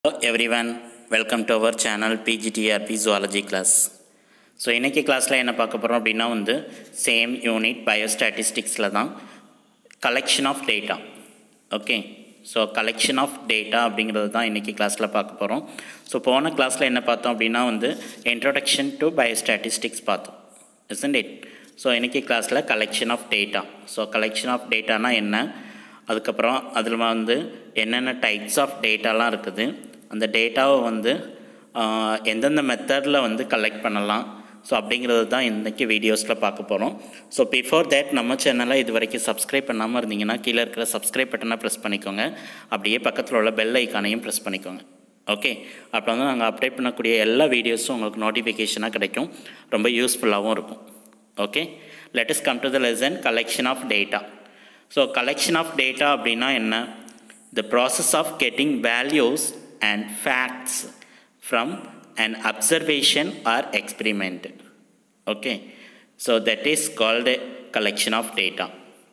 Hello everyone, welcome to our channel PGTRP Zoology class. So இன்றைக்கி கிளாஸில் என்ன பார்க்க போகிறோம் அப்படின்னா வந்து சேம் யூனிட் பயோஸ்டாட்டிஸ்டிக்ஸில் தான் collection of data okay so collection of data அப்படிங்கிறது தான் இன்றைக்கி கிளாஸில் பார்க்க போகிறோம் ஸோ போன கிளாஸில் என்ன பார்த்தோம் அப்படின்னா வந்து இன்ட்ரொடக்ஷன் டு பயோஸ்டாட்டிஸ்டிக்ஸ் பார்த்தோம் isn't it ஸோ இன்றைக்கி கிளாஸில் collection of data so collection of டேட்டானா என்ன அதுக்கப்புறம் அதில் வந்து என்னென்ன டைப்ஸ் ஆஃப் டேட்டாலாம் இருக்குது அந்த டேட்டாவை வந்து ஆஹ், எந்தெந்த மெத்தடில் வந்து கலெக்ட் பண்ணலாம் ஸோ அப்படிங்கிறது தான் இன்றைக்கி வீடியோஸில் பார்க்க போகிறோம் ஸோ பிஃபோர் தேட் நம்ம சேனலை இது வரைக்கும் சப்ஸ்கிரைப் பண்ணாமல் இருந்தீங்கன்னா கீழே இருக்கிற சப்ஸ்கிரைப் பட்டனை ப்ரெஸ் பண்ணிக்கோங்க அப்படியே பக்கத்தில் உள்ள பெல் ஐக்கானையும் ப்ரெஸ் பண்ணிக்கோங்க ஓகே அப்போ வந்து நாங்கள் அப்டேட் பண்ணக்கூடிய எல்லா வீடியோஸும் உங்களுக்கு நோட்டிஃபிகேஷனாக கிடைக்கும் ரொம்ப யூஸ்ஃபுல்லாகவும் இருக்கும் okay let us come to the lesson collection of data so collection of data அப்படின்னா என்ன the process of getting values and facts from an observation or experiment okay so that is called a collection of data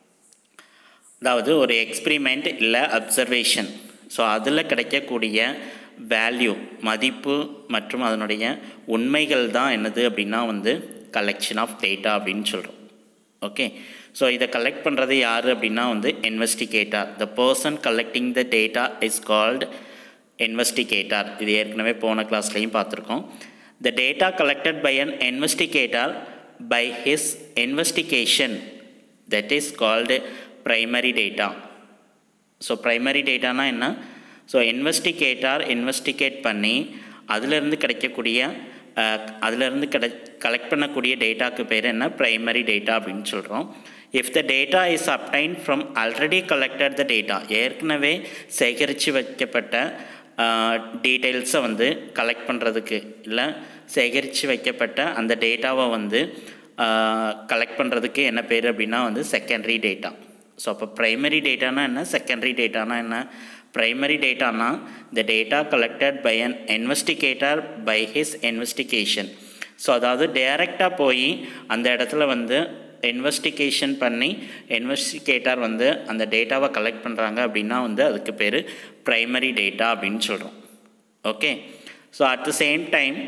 அதாவது ஒரு experiment இல்லை observation so அதில் கிடைக்கக்கூடிய value மதிப்பு மற்றும் அதனுடைய உண்மைகள் தான் என்னது அப்படின்னா வந்து கலெக்ஷன் ஆஃப் டேட்டா அப்படின்னு சொல்கிறோம் ஓகே ஸோ இதை கலெக்ட் பண்ணுறது யார் அப்படின்னா வந்து investigator the person collecting the data is called investigator இது ஏற்கனவே போன கிளாஸ்லையும் பார்த்துருக்கோம் the data collected by an investigator by his investigation that is called primary data so primary டேட்டானா என்ன ஸோ இன்வெஸ்டிகேட்டார் இன்வெஸ்டிகேட் பண்ணி அதிலிருந்து கிடைக்கக்கூடிய அஹ், அதிலிருந்து கிடை கலெக்ட் பண்ணக்கூடிய டேட்டாக்கு பேர் என்ன ப்ரைமரி டேட்டா அப்படின்னு சொல்கிறோம் if the data is obtained from already collected the data ஏற்கனவே சேகரித்து வைக்கப்பட்ட டீட்டெயில்ஸை வந்து கலெக்ட் பண்ணுறதுக்கு இல்லை சேகரித்து வைக்கப்பட்ட அந்த டேட்டாவை வந்து கலெக்ட் பண்ணுறதுக்கு என்ன பேர் அப்படின்னா வந்து செகண்டரி டேட்டா ஸோ அப்போ ப்ரைமரி டேட்டானா என்ன செகண்டரி டேட்டானா என்ன ப்ரைமரி டேட்டானா the data collected by an investigator by his investigation so அதாவது டைரெக்டாக போய் அந்த இடத்துல வந்து இன்வெஸ்டிகேஷன் பண்ணி இன்வெஸ்டிகேட்டர் வந்து அந்த டேட்டாவை கலெக்ட் பண்ணுறாங்க அப்படின்னா வந்து அதுக்கு பேர் ப்ரைமரி டேட்டா அப்படின்னு சொல்கிறோம் okay so at the same time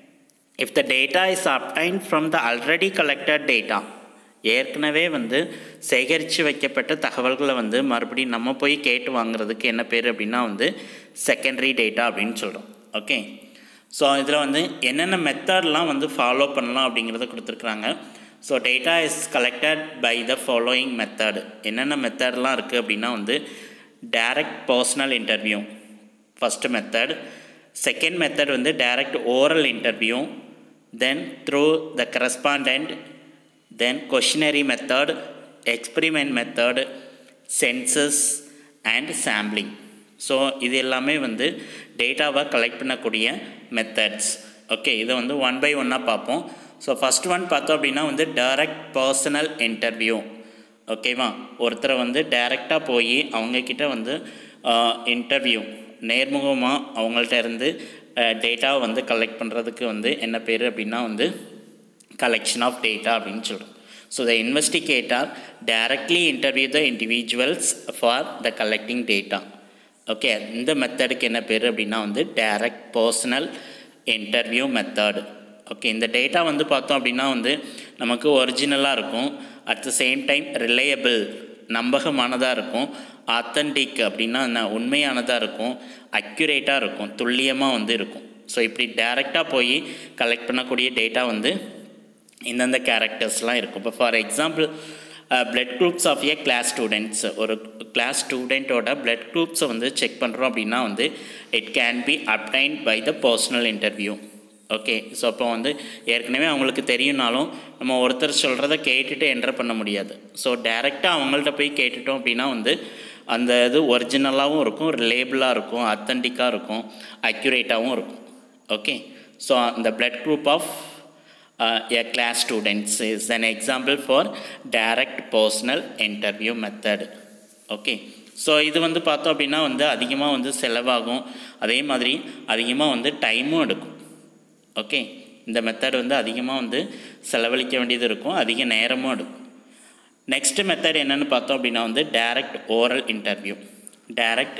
if the data is obtained from the already collected data ஏற்கனவே வந்து சேகரித்து வைக்கப்பட்ட தகவல்களை வந்து மறுபடியும் நம்ம போய் கேட்டு வாங்குறதுக்கு என்ன பேர் அப்படின்னா வந்து செகண்டரி டேட்டா அப்படின்னு சொல்கிறோம் ஓகே ஸோ இதில் வந்து என்னென்ன மெத்தட்லாம் வந்து ஃபாலோ பண்ணலாம் அப்படிங்கிறத கொடுத்துருக்குறாங்க so data is collected by the following method என்னென்ன மெத்தட்லாம் இருக்குது அப்படின்னா வந்து direct personal interview first method second method வந்து direct oral interview then through the correspondent then questionnaire method experiment method census and sampling so இது எல்லாமே வந்து டேட்டாவை கலெக்ட் பண்ணக்கூடிய மெத்தட்ஸ் ஓகே இதை வந்து ஒன் பை ஒன்னாக பார்ப்போம் ஸோ ஃபஸ்ட் ஒன் பார்த்தோம் அப்படின்னா வந்து டைரக்ட் பர்சனல் இன்டர்வியூ ஓகேவா ஒருத்தரை வந்து டைரெக்டாக போய் அவங்கக்கிட்ட வந்து இன்டர்வியூ நேர்முகமாக அவங்கள்ட்ட இருந்து டேட்டாவை வந்து கலெக்ட் பண்ணுறதுக்கு வந்து என்ன பேர் அப்படின்னா வந்து கலெக்ஷன் ஆஃப் டேட்டா அப்படின்னு சொல்கிறோம் so the investigator directly interview the individuals for the collecting data okay இந்த மெத்தடுக்கு என்ன பேர் அப்படின்னா வந்து direct personal interview method okay இந்த டேட்டா வந்து பார்த்தோம் அப்படின்னா வந்து நமக்கு ஒரிஜினலாக இருக்கும் at the same time reliable நம்பகமானதாக இருக்கும் ஆத்தன்டிக் அப்படின்னா என்ன உண்மையானதாக இருக்கும் அக்யூரேட்டாக இருக்கும் துல்லியமாக வந்து இருக்கும் ஸோ இப்படி டைரெக்டாக போய் கலெக்ட் பண்ணக்கூடிய டேட்டா வந்து இந்தந்த கேரக்டர்ஸ்லாம் இருக்கும் இப்போ for example blood groups of a class students ஒரு கிளாஸ் ஸ்டூடெண்ட்டோட பிளட் குரூப்ஸை வந்து செக் பண்ணுறோம் அப்படின்னா வந்து it can be obtained by the personal interview okay so அப்போ வந்து ஏற்கனவே அவங்களுக்கு தெரியும்னாலும் நம்ம ஒருத்தர் சொல்கிறத கேட்டுட்டு என்டர் பண்ண முடியாது ஸோ டைரெக்டாக அவங்கள்ட்ட போய் கேட்டுட்டோம் அப்படின்னா வந்து அந்த இது ஒரிஜினலாகவும் இருக்கும் ரிலேபிளாக இருக்கும் அத்தன்டிக்காக இருக்கும் அக்யூரேட்டாகவும் இருக்கும் ஓகே ஸோ அந்த blood group of a class students is an example for direct personal interview method okay so இது வந்து பார்த்தோம் அப்படின்னா வந்து அதிகமாக வந்து செலவாகும் அதே மாதிரி அதிகமாக வந்து டைமும் எடுக்கும் ஓகே இந்த மெத்தட் வந்து அதிகமாக வந்து செலவழிக்க வேண்டியது இருக்கும் அதிக நேரமும் எடுக்கும் நெக்ஸ்ட் மெத்தட் என்னென்னு பார்த்தோம் அப்படின்னா வந்து direct oral interview direct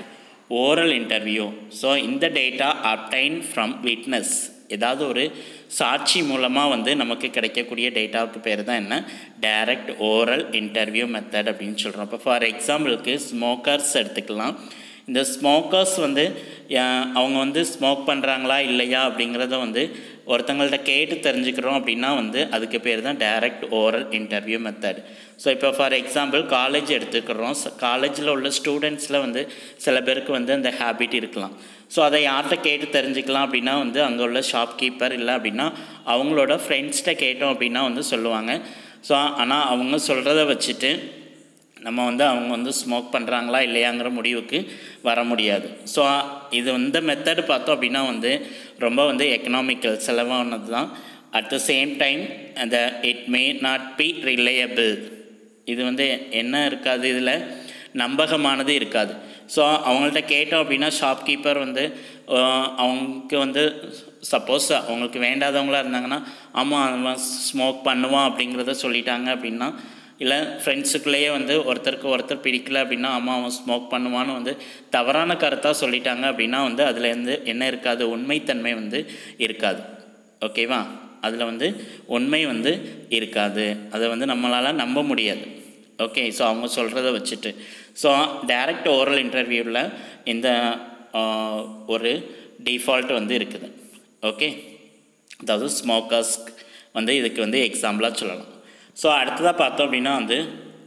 oral interview so இந்த டேட்டா அப்டைன் ஃப்ரம் விட்னஸ் ஏதாவது ஒரு சாட்சி மூலமாக வந்து நமக்கு கிடைக்கக்கூடிய டேட்டாவுக்கு பேர் தான் என்ன டைரக்ட் ஓரல் இன்டர்வியூ மெத்தட் அப்படின்னு சொல்கிறோம் இப்போ ஃபார் எக்ஸாம்பிளுக்கு ஸ்மோக்கர்ஸ் எடுத்துக்கலாம் இந்த ஸ்மோக்கர்ஸ் வந்து அஹ், அவங்க வந்து ஸ்மோக் பண்ணுறாங்களா இல்லையா அப்படிங்கிறத வந்து ஒருத்தங்கள்ட்ட கேட்டு தெரிஞ்சுக்கிறோம் அப்படின்னா வந்து அதுக்கு பேர் தான் direct oral interview method so இப்போ ஃபார் எக்ஸாம்பிள் காலேஜ் எடுத்துக்கிறோம் காலேஜில் உள்ள ஸ்டூடெண்ட்ஸில் வந்து சில பேருக்கு வந்து அந்த ஹேபிட் இருக்கலாம் ஸோ அதை யார்கிட்ட கேட்டு தெரிஞ்சுக்கலாம் அப்படின்னா வந்து அங்கே உள்ள ஷாப்கீப்பர் இல்லை அப்படின்னா அவங்களோட ஃப்ரெண்ட்ஸ்கிட்ட கேட்டோம் அப்படின்னா வந்து சொல்லுவாங்க ஸோ ஆனால் அவங்க சொல்கிறத வச்சுட்டு நம்ம வந்து அவங்க வந்து ஸ்மோக் பண்ணுறாங்களா இல்லையாங்கிற முடிவுக்கு வர முடியாது ஸோ இது இந்த மெத்தட் பார்த்தோம் அப்படின்னா வந்து ரொம்ப வந்து எக்கனாமிக்கல் செலவானது தான் அட் த சேம் டைம் அந்த it may not be reliable இது வந்து என்ன இருக்காது இதில் நம்பகமானது இருக்காது ஸோ அவங்கள்ட்ட கேட்டோம் அப்படின்னா ஷாப்கீப்பர் வந்து ஆஹ், அவங்களுக்கு வந்து சப்போஸ் அவங்களுக்கு வேண்டாதவங்களா இருந்தாங்கன்னா ஆமாம் அவன் ஸ்மோக் பண்ணுவான் அப்படிங்கிறத சொல்லிட்டாங்க அப்படின்னா இல்லை ஃப்ரெண்ட்ஸுக்குள்ளேயே வந்து ஒருத்தருக்கு ஒருத்தர் பிடிக்கல அப்படின்னா ஆமாம் அவன் ஸ்மோக் பண்ணுவான்னு வந்து தவறான கருத்தாக சொல்லிட்டாங்க அப்படின்னா வந்து அதில் வந்து என்ன இருக்காது உண்மைத்தன்மை வந்து இருக்காது ஓகேவா அதில் வந்து உண்மை வந்து இருக்காது அதை வந்து நம்மளால் நம்ப முடியாது ஓகே ஸோ அவங்க சொல்கிறத வச்சுட்டு ஸோ டைரக்ட் ஓரல் இன்டர்வியூவில் இந்த ஆஹ், ஒரு டிஃபால்ட் வந்து இருக்குது ஓகே அதாவது ஸ்மோக்கர்ஸ் வந்து இதுக்கு வந்து எக்ஸாம்பிளாக சொல்லலாம் ஸோ அடுத்ததாக பார்த்தோம் அப்படின்னா வந்து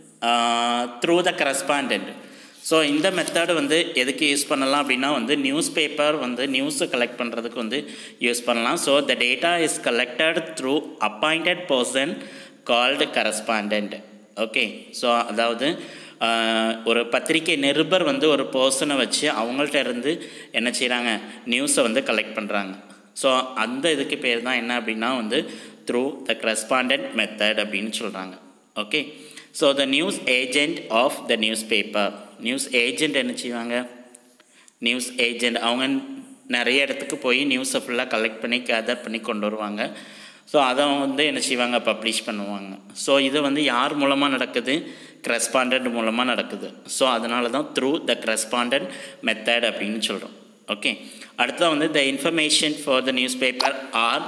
த்ரூ த கரஸ்பாண்டன்ட் ஸோ இந்த மெத்தட் வந்து எதுக்கு யூஸ் பண்ணலாம் அப்படின்னா வந்து நியூஸ் பேப்பர் வந்து நியூஸை கலெக்ட் பண்ணுறதுக்கு வந்து யூஸ் பண்ணலாம் so the data is collected through appointed person called correspondent okay so அதாவது ஆஹ், ஒரு பத்திரிகை நிருபர் வந்து ஒரு பர்சனை வச்சு அவங்கள்ட்ட இருந்து என்ன செய்கிறாங்க நியூஸை வந்து கலெக்ட் பண்ணுறாங்க ஸோ அந்த இதுக்கு பேர் தான் என்ன அப்படின்னா வந்து த்ரூ த கரஸ்பாண்டன்ட் மெத்தட் அப்படின்னு சொல்கிறாங்க okay so the news agent of the newspaper news agent என்ன செய்வாங்க நியூஸ் ஏஜெண்ட் அவங்க நிறைய இடத்துக்கு போய் நியூஸை ஃபுல்லாக கலெக்ட் பண்ணி கேதர் பண்ணி கொண்டு வருவாங்க ஸோ அதை வந்து என்ன செய்வாங்க பப்ளிஷ் பண்ணுவாங்க ஸோ இது வந்து யார் மூலமாக நடக்குது கரஸ்பாண்டன்ட் மூலமாக நடக்குது ஸோ அதனால தான் த்ரூ த கரஸ்பாண்டன்ட் மெத்தட் அப்படின்னு சொல்கிறோம் ஓகே அடுத்தது வந்து the information for the newspaper are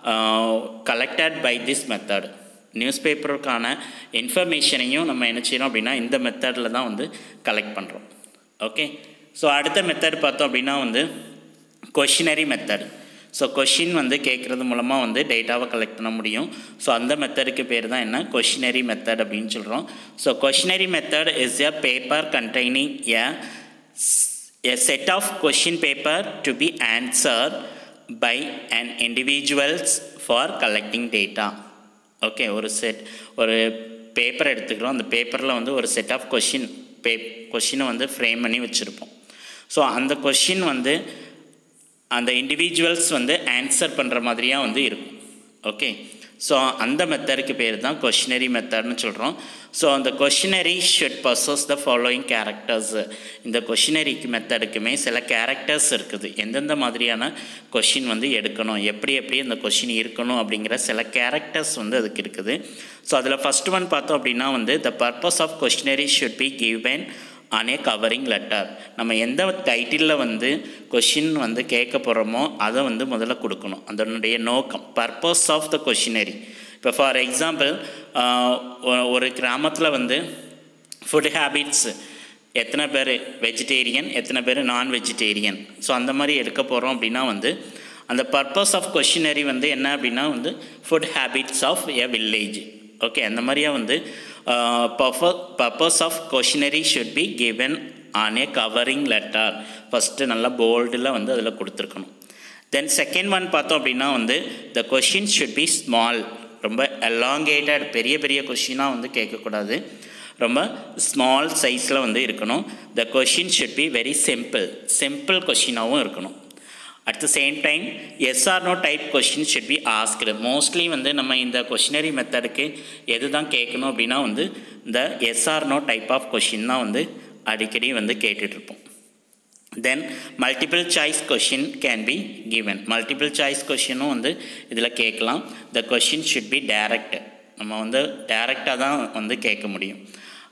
collected by this method news பேப்பருக்கான இன்ஃபர்மேஷனையும் நம்ம என்ன செய்யறோம் அப்படின்னா இந்த மெத்தடில் தான் வந்து கலெக்ட் பண்ணுறோம் ஓகே ஸோ அடுத்த மெத்தட் பார்த்தோம் அப்படின்னா வந்து கொஷினரி மெத்தட் ஸோ கொஷின் வந்து கேட்குறது மூலமாக வந்து டேட்டாவை கலெக்ட் பண்ண முடியும் ஸோ அந்த மெத்தடுக்கு பேர் தான் என்ன கொஷினரி மெத்தட் அப்படின்னு சொல்கிறோம் so questionnaire method is a paper containing a a set of question paper to be answered by an individuals for collecting data okay ஒரு செட் ஒரு பேப்பர் எடுத்துக்கிறோம் அந்த பேப்பரில் வந்து ஒரு செட் ஆஃப் கொஷின் பே கொஷினை வந்து ஃப்ரேம் பண்ணி வச்சுருப்போம் ஸோ அந்த கொஷின் வந்து அந்த இண்டிவிஜுவல்ஸ் வந்து ஆன்சர் பண்ணுற மாதிரியாக வந்து இருக்கும் ஓகே ஸோ அந்த மெத்தடுக்கு பேர் தான் கொஷினரி மெத்தட்னு சொல்கிறோம் ஸோ அந்த questionnaire should possess the following characters இந்த கொஷினரிக்கு மெத்தடுக்குமே சில கேரக்டர்ஸ் இருக்குது எந்தெந்த மாதிரியான கொஷின் வந்து எடுக்கணும் எப்படி எப்படி அந்த கொஷின் இருக்கணும் அப்படிங்கிற சில கேரக்டர்ஸ் வந்து அதுக்கு இருக்குது ஸோ அதில் ஃபஸ்ட் ஒன் பார்த்தோம் அப்படின்னா வந்து the purpose of questionnaire should be given on a covering letter நம்ம எந்த டைட்டிலில் வந்து கொஷின் வந்து கேட்க போகிறோமோ அதை வந்து முதல்ல கொடுக்கணும் அதனுடைய நோக்கம் பர்பஸ் ஆஃப் த கொஷினரி இப்போ ஃபார் எக்ஸாம்பிள் ஒரு கிராமத்தில் வந்து ஃபுட் ஹேபிட்ஸ் எத்தனை பேர் வெஜிடேரியன் எத்தனை பேர் நான் வெஜிடேரியன் ஸோ அந்த மாதிரி எடுக்க போகிறோம் அப்படின்னா வந்து அந்த பர்பஸ் ஆஃப் கொஷினரி வந்து என்ன அப்படின்னா வந்து food habits of a village okay அந்த மாதிரியா வந்து purpose of questionnaire should be given on a covering letter first நல்லா போல்டில் வந்து அதில் கொடுத்துருக்கணும் தென் செகண்ட் ஒன் பார்த்தோம் அப்படின்னா வந்து the question should be small ரொம்ப எலாங்கேட்டட் பெரிய பெரிய கொஷினாக வந்து கேட்கக்கூடாது ரொம்ப ஸ்மால் சைஸில் வந்து இருக்கணும் the question should be very simple simple கொஷினாகவும் இருக்கணும் at the same time yes or no type question should be asked mostly வந்து நம்ம இந்த கொஷினரி மெத்தடுக்கு எது தான் கேட்கணும் அப்படின்னா வந்து இந்த yes or no type of question தான் வந்து அடிக்கடி வந்து கேட்டுட்ருப்போம் then multiple choice question can be given multiple choice கொஷினும் வந்து இதில் கேட்கலாம் the question should be direct நம்ம வந்து டைரெக்டாக தான் வந்து கேட்க முடியும்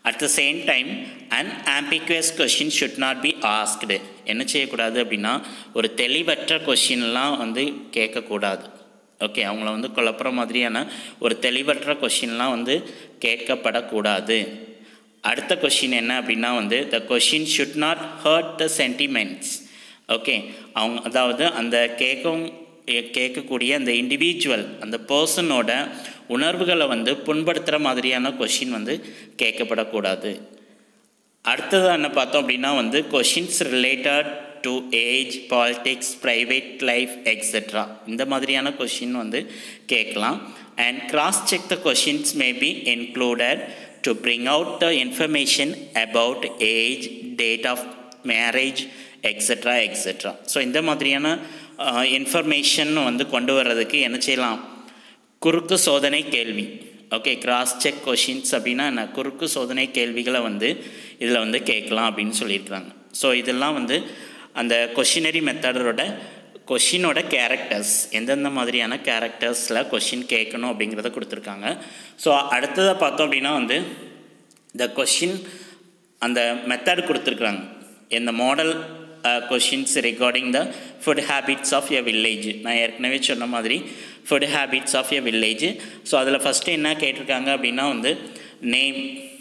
at the same time an ambiguous question should not be asked என்ன செய்யக்கூடாது அப்படின்னா ஒரு தெளிவற்ற கொஷின்லாம் வந்து கேட்கக்கூடாது ஓகே அவங்கள வந்து குழப்புற மாதிரியான ஒரு தெளிவற்ற கொஷின்லாம் வந்து கேட்கப்படக்கூடாது அடுத்த கொஷின் என்ன அப்படின்னா வந்து the question should not hurt the sentiments okay அவங்க அதாவது அந்த கேட்கும் கேட்கக்கூடிய அந்த இண்டிவிஜுவல் அந்த பர்சனோட உணர்வுகளை வந்து புண்படுத்துகிற மாதிரியான கொஷின் வந்து கேட்கப்படக்கூடாது அடுத்தது என்ன பார்த்தோம் அப்படின்னா வந்து questions related to age politics private life etcetera இந்த மாதிரியான கொஷின் வந்து கேட்கலாம் and cross check the questions may be included to bring out the information about age date of marriage etcetera etcetera so இந்த மாதிரியான இன்ஃபர்மேஷன் வந்து கொண்டு வர்றதுக்கு என்ன செய்யலாம் குறுக்கு சோதனை கேள்வி ஓகே கிராஸ் செக் கொஷின்ஸ் அப்படின்னா என்ன குறுக்கு சோதனை கேள்விகளை வந்து இதில் வந்து கேட்கலாம் அப்படின்னு சொல்லியிருக்கிறாங்க ஸோ இதெல்லாம் வந்து அந்த கொஷினரி மெத்தடோட கொஷினோட கேரக்டர்ஸ் எந்தெந்த மாதிரியான கேரக்டர்ஸில் கொஷின் கேட்கணும் அப்படிங்கிறத கொடுத்துருக்காங்க ஸோ அடுத்ததை பார்த்தோம் அப்படின்னா வந்து இந்த கொஷின் அந்த மெத்தட் கொடுத்துருக்குறாங்க இந்த model questions regarding the food habits of a village நான் ஏற்கனவே சொன்ன மாதிரி food habits of a village so அதில் ஃபஸ்ட்டு என்ன கேட்டிருக்காங்க அப்படின்னா வந்து நேம்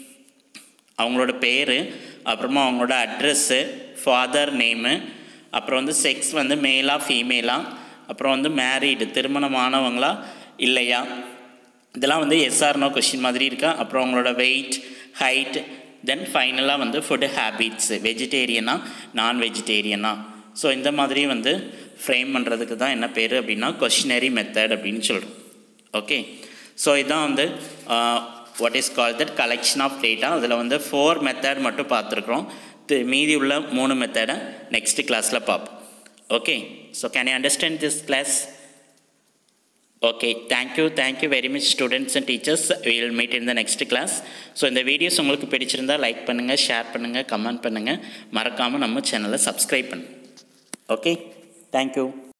அவங்களோட பேர் அப்புறமா அவங்களோட அட்ரெஸ்ஸு ஃபாதர் நேமு அப்புறம் வந்து செக்ஸ் வந்து மேலா ஃபீமேலா அப்புறம் வந்து மேரீடு திருமணமானவங்களா இல்லையா இதெல்லாம் வந்து எஸ்ஆர்னோ கொஷின் மாதிரி இருக்கா அப்புறம் அவங்களோட வெயிட் ஹைட் தென் ஃபைனலாக வந்து ஃபுட் ஹேபிட்ஸ் வெஜிடேரியனா நான் வெஜிடேரியனா ஸோ இந்த மாதிரி வந்து ஃப்ரேம் பண்ணுறதுக்கு தான் என்ன பேர் அப்படின்னா கொஷினரி மெத்தட் அப்படின்னு சொல்கிறோம் ஓகே ஸோ இதான் வந்து what is call that collection of data அதில் வந்து ஃபோர் மெத்தட் மட்டும் பார்த்துருக்குறோம் மீதி உள்ள மூணு மெத்தடை நெக்ஸ்ட் கிளாஸில் பார்ப்போம் okay so can you understand this class okay thank you thank you very much students and teachers will meet in the next class so இந்த வீடியோஸ் உங்களுக்கு பிடிச்சிருந்தால் லைக் பண்ணுங்கள் ஷேர் பண்ணுங்கள் கமெண்ட் பண்ணுங்கள் மறக்காமல் நம்ம சேனலை சப்ஸ்கிரைப் பண்ணுங்கள் ஓகே தேங்க்யூ